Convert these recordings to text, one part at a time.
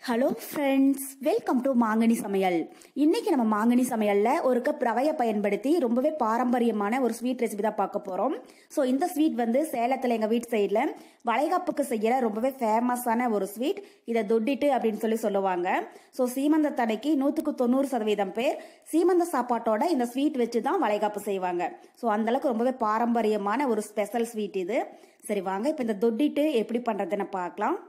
hello friends welcome to மாங்கனி சமையல் இன்னைக்கு நம்ம மாங்கனி சமையல்ல ஒரு கப் ரவையை பயன்படுத்தி ரொம்பவே பாரம்பரியமான ஒரு ஸ்வீட் ரெசிபி தான் பார்க்க போறோம் ஸோ இந்த ஸ்வீட் வந்து சேலத்தில் எங்க வீட்டு சைடில் வளைகாப்புக்கு செய்யற ரொம்பவே ஃபேமஸான ஒரு ஸ்வீட் இதை தொட்டிட்டு அப்படின்னு சொல்லி சொல்லுவாங்க ஸோ சீமந்த தடைக்கு நூற்றுக்கு தொண்ணூறு சதவீதம் பேர் சீமந்த சாப்பாட்டோட இந்த ஸ்வீட் வச்சு தான் வளைகாப்பு செய்வாங்க ஸோ அந்த அளவுக்கு ரொம்பவே பாரம்பரியமான ஒரு ஸ்பெஷல் ஸ்வீட் இது சரி வாங்க இப்போ இந்த தொட்டிட்டு எப்படி பண்றதுன்னு பார்க்கலாம்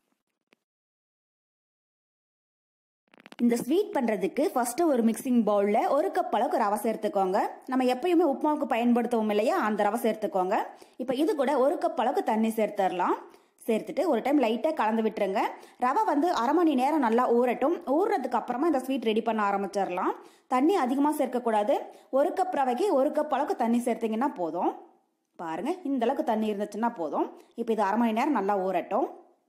இந்த ஸ்வீட் பண்ணுறதுக்கு ஃபர்ஸ்ட் ஒரு மிக்சிங் பவுலில் ஒரு கப் அளவுக்கு ரவை சேர்த்துக்கோங்க நம்ம எப்பயுமே உப்புமாவுக்கு பயன்படுத்துவோம் இல்லையா அந்த ரவை சேர்த்துக்கோங்க இப்போ இது கூட ஒரு கப் அளவுக்கு தண்ணி சேர்த்துடலாம் சேர்த்துட்டு ஒரு டைம் லைட்டாக கலந்து விட்டுருங்க ரவை வந்து அரை மணி நேரம் நல்லா ஊறட்டும் ஊறுறதுக்கு அப்புறமா இந்த ஸ்வீட் ரெடி பண்ண ஆரம்பிச்சிடலாம் தண்ணி அதிகமாக சேர்க்கக்கூடாது ஒரு கப் ரவைக்கு ஒரு கப் அளவுக்கு தண்ணி சேர்த்திங்கன்னா போதும் பாருங்க இந்த அளவுக்கு தண்ணி இருந்துச்சுன்னா போதும் இப்போ இது அரை மணி நேரம் நல்லா ஊறட்டும்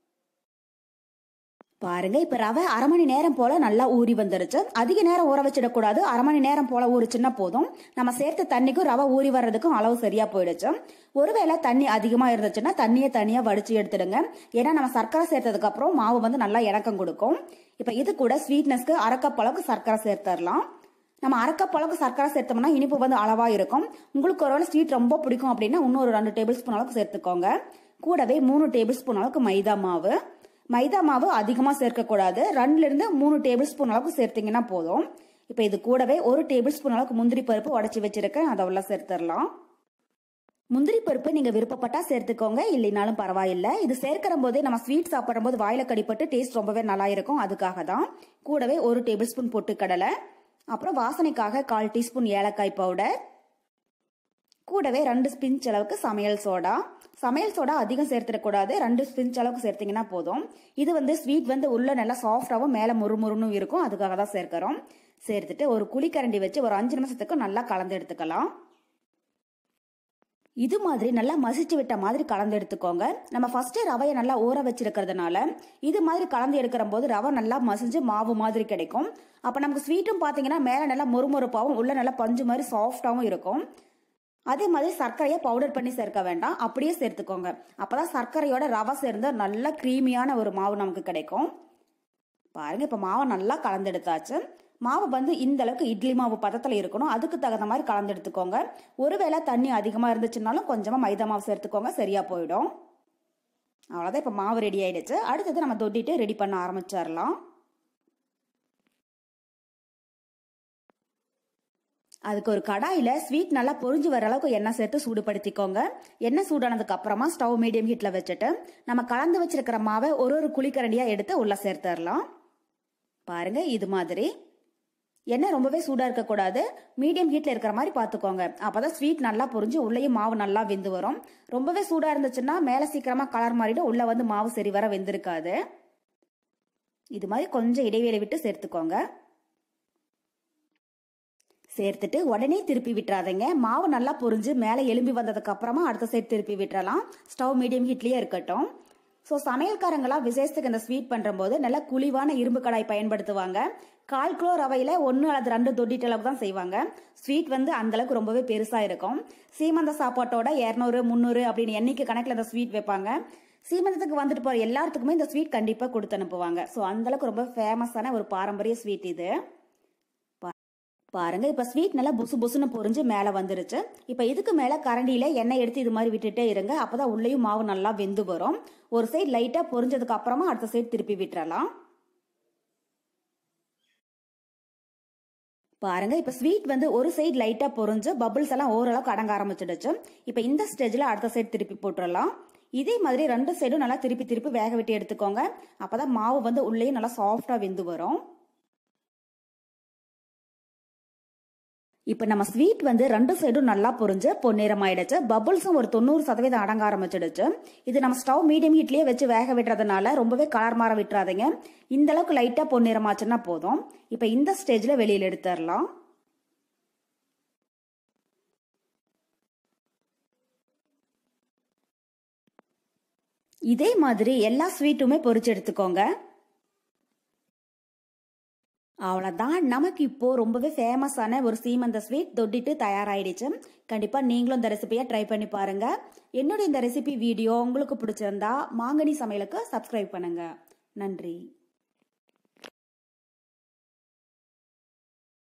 பாருங்க இப்ப ரவை அரை மணி நேரம் போல நல்லா ஊறி வந்துருச்சு அதிக நேரம் ஊற வச்சிடக்கூடாது அரை மணி நேரம் போல ஊறிச்சுன்னா போதும் நம்ம சேர்த்த தண்ணிக்கும் ரவை ஊறி வர்றதுக்கும் அளவு சரியா போயிடுச்சு ஒருவேளை தண்ணி அதிகமா இருந்துச்சுன்னா தண்ணியை தனியா வடிச்சு எடுத்துடுங்க ஏன்னா நம்ம சர்க்கரை சேர்த்ததுக்கு அப்புறம் மாவு வந்து நல்லா இணக்கம் கொடுக்கும் இப்ப இது கூட ஸ்வீட்னஸ்க்கு அரை கப் அளவுக்கு சர்க்கரை சேர்த்துடலாம் நம்ம அரைக்கப் அளவுக்கு சர்க்கரை சேர்த்தோம்னா இனிப்பு வந்து அளவா இருக்கும் உங்களுக்கு ஒருவேளை ஸ்வீட் ரொம்ப பிடிக்கும் அப்படின்னா இன்னொரு ரெண்டு டேபிள் ஸ்பூன் அளவுக்கு சேர்த்துக்கோங்க கூடவே மூணு டேபிள் ஸ்பூன் அளவுக்கு மைதா மாவு மைதா மாவு அதிகமாக சேர்க்கக்கூடாது ரெண்டுல இருந்து மூணு டேபிள் ஸ்பூன் அளவுக்கு சேர்த்தீங்கன்னா போதும் இப்போ இது கூடவே ஒரு டேபிள் ஸ்பூன் அளவுக்கு முந்திரி பருப்பு உடச்சி வச்சிருக்கேன் அதை உள்ள சேர்த்துடலாம் முந்திரி பருப்பு நீங்க விருப்பப்பட்டா சேர்த்துக்கோங்க இல்லைனாலும் பரவாயில்லை இது சேர்க்கிற போதே நம்ம ஸ்வீட் சாப்பிடும் போது வாயில கடிப்பட்டு டேஸ்ட் ரொம்பவே நல்லா இருக்கும் அதுக்காக தான் கூடவே ஒரு டேபிள் ஸ்பூன் பொட்டுக்கடலை அப்புறம் வாசனைக்காக கால் டீஸ்பூன் ஏலக்காய் பவுடர் கூடவே ரெண்டு ஸ்பிஞ்ச் அளவுக்கு சமையல் சோடா சமையல் சோடா அதிகம் சேர்த்துடக்கூடாது ரெண்டு ஸ்பிஞ்ச் அளவுக்கு சேர்த்தீங்கன்னா போதும் இது வந்து ஸ்வீட் வந்து உள்ள நல்லா சாஃப்டாகவும் மேலே முறுமுறுன்னு இருக்கும் அதுக்காக தான் சேர்க்கிறோம் சேர்த்துட்டு ஒரு குழிக்கரண்டி வச்சு ஒரு அஞ்சு நிமிஷத்துக்கு நல்லா கலந்து எடுத்துக்கலாம் இது மாதிரி நல்லா மசிச்சு விட்ட மாதிரி கலந்து எடுத்துக்கோங்க நம்ம ஃபர்ஸ்ட் ரவையை நல்லா ஊற வச்சிருக்கிறதுனால இது மாதிரி கலந்து எடுக்கிற போது ரவை நல்லா மசிஞ்சு மாவு மாதிரி கிடைக்கும் அப்போ நமக்கு ஸ்வீட்டும் பார்த்தீங்கன்னா மேலே நல்லா மொறுமொறுப்பாகவும் உள்ள நல்லா பஞ்சு மாதிரி சாஃப்டாகவும் இருக்கும் அதே மாதிரி சர்க்கரையை பவுடர் பண்ணி சேர்க்க வேண்டாம் அப்படியே சேர்த்துக்கோங்க அப்பதான் சர்க்கரையோட ரவை சேர்ந்து நல்ல க்ரீமியான ஒரு மாவு நமக்கு கிடைக்கும் பாருங்க இப்போ மாவை நல்லா கலந்தெடுத்தாச்சு மாவு வந்து இந்த அளவுக்கு இட்லி மாவு பதத்தில் இருக்கணும் அதுக்கு தகுந்த மாதிரி கலந்து எடுத்துக்கோங்க ஒருவேளை தண்ணி அதிகமாக இருந்துச்சுனாலும் கொஞ்சமாக மைதா மாவு சேர்த்துக்கோங்க சரியா போயிடும் அவ்வளோதான் இப்போ மாவு ரெடி ஆயிடுச்சு அடுத்தது நம்ம தொட்டிட்டு ரெடி பண்ண ஆரம்பிச்சிடலாம் அதுக்கு ஒரு கடாயில ஸ்வீட் நல்லா பொறிஞ்சு வர அளவுக்கு எண்ணெய் சேர்த்து சூடுபடுத்திக்கோங்க எண்ணெய் சூடானதுக்கு அப்புறமா ஸ்டவ் மீடியம் ஹீட்ல வச்சுட்டு நம்ம கலந்து வச்சிருக்கிற மாவை ஒரு ஒரு குழிக்கரண்டியா எடுத்து உள்ள சேர்த்துடலாம் பாருங்க இது மாதிரி எண்ணெய் ரொம்பவே சூடா இருக்கக்கூடாது மீடியம் ஹீட்ல இருக்கிற மாதிரி பாத்துக்கோங்க அப்பதான் ஸ்வீட் நல்லா பொறிஞ்சு உள்ளேயும் மாவு நல்லா வெந்து வரும் ரொம்பவே சூடா இருந்துச்சுன்னா மேல சீக்கிரமா கலர் மாறிடும் உள்ள வந்து மாவு சரி வர வெந்திருக்காது இது மாதிரி கொஞ்சம் இடைவேளை விட்டு சேர்த்துக்கோங்க சேர்த்துட்டு உடனே திருப்பி விட்டுறாதீங்க மாவு நல்லா பொரிஞ்சு மேலே எலும்பி வந்ததுக்கு அப்புறமா அடுத்த சைடு திருப்பி விட்டுறலாம் ஸ்டவ் மீடியம் ஹீட்லயே இருக்கட்டும் ஸோ சமையல்காரங்களாம் விசேஷத்துக்கு இந்த ஸ்வீட் பண்ணும்போது நல்ல குழிவான இரும்பு கடாய் பயன்படுத்துவாங்க கால் கிலோ ரவையில ஒன்று அல்லது ரெண்டு தொட்டிட்டு அளவுக்கு தான் செய்வாங்க ஸ்வீட் வந்து அந்த அளவுக்கு ரொம்பவே பெருசா இருக்கும் சீமந்த சாப்பாட்டோட இரநூறு முந்நூறு அப்படின்னு எண்ணிக்கை கணக்கில் இந்த ஸ்வீட் வைப்பாங்க சீமந்தத்துக்கு வந்துட்டு போற எல்லாத்துக்குமே இந்த ஸ்வீட் கண்டிப்பாக கொடுத்து அனுப்புவாங்க ஸோ அந்த அளவுக்கு ரொம்ப ஃபேமஸான ஒரு பாரம்பரிய ஸ்வீட் இது பாருங்க இப்ப ஸ்வீட் நல்லா புசு புசுன்னு பொறிஞ்சு மேல வந்துருச்சு இப்ப இதுக்கு மேல கரண்டியில எண்ணெய் எடுத்து இது மாதிரி விட்டுட்டே இருங்க அப்பதான் உள்ளேயும் மாவு நல்லா வெந்து வரும் ஒரு சைடு லைட்டா பொரிஞ்சதுக்கு அப்புறமா அடுத்த சைடு திருப்பி விட்டுறலாம் பாருங்க இப்ப ஸ்வீட் வந்து ஒரு சைடு லைட்டா பொறிஞ்சு பபிள்ஸ் எல்லாம் ஓரளவுக்கு அடங்க ஆரம்பிச்சிடுச்சு இப்ப இந்த ஸ்டேஜ்ல அடுத்த சைடு திருப்பி போட்டுடலாம் இதே மாதிரி ரெண்டு சைடும் நல்லா திருப்பி திருப்பி வேக விட்டு எடுத்துக்கோங்க அப்பதான் மாவு வந்து உள்ளேயும் நல்லா சாஃப்டா வெந்து வரும் இப்போ நம்ம ஸ்வீட் வந்து ரெண்டு சைடும் நல்லா பொரிஞ்சு பொன்னிறம் ஆயிடுச்சு பபுள்ஸும் ஒரு தொண்ணூறு சதவீதம் அடங்க ஆரம்பிச்சிடுச்சு இது நம்ம ஸ்டவ் மீடியம் ஹீட்லயே வச்சு வேக விடுறதுனால ரொம்பவே கலர் மாற விட்டுறாதீங்க இந்த அளவுக்கு லைட்டா பொன்னிறமாச்சுன்னா போதும் இப்போ இந்த ஸ்டேஜ்ல வெளியில எடுத்துடலாம் இதே மாதிரி எல்லா ஸ்வீட்டுமே பொரிச்சு எடுத்துக்கோங்க அவ்வளோதான் நமக்கு இப்போ ரொம்பவே ஃபேமஸான ஒரு சீமந்த ஸ்வீட் தொட்டிட்டு தயாராயிடுச்சு கண்டிப்பாக நீங்களும் இந்த ரெசிபியை ட்ரை பண்ணி பாருங்க என்னோட இந்த ரெசிபி வீடியோ உங்களுக்கு பிடிச்சிருந்தா மாங்கனி சமையலுக்கு சப்ஸ்கிரைப் பண்ணுங்க நன்றி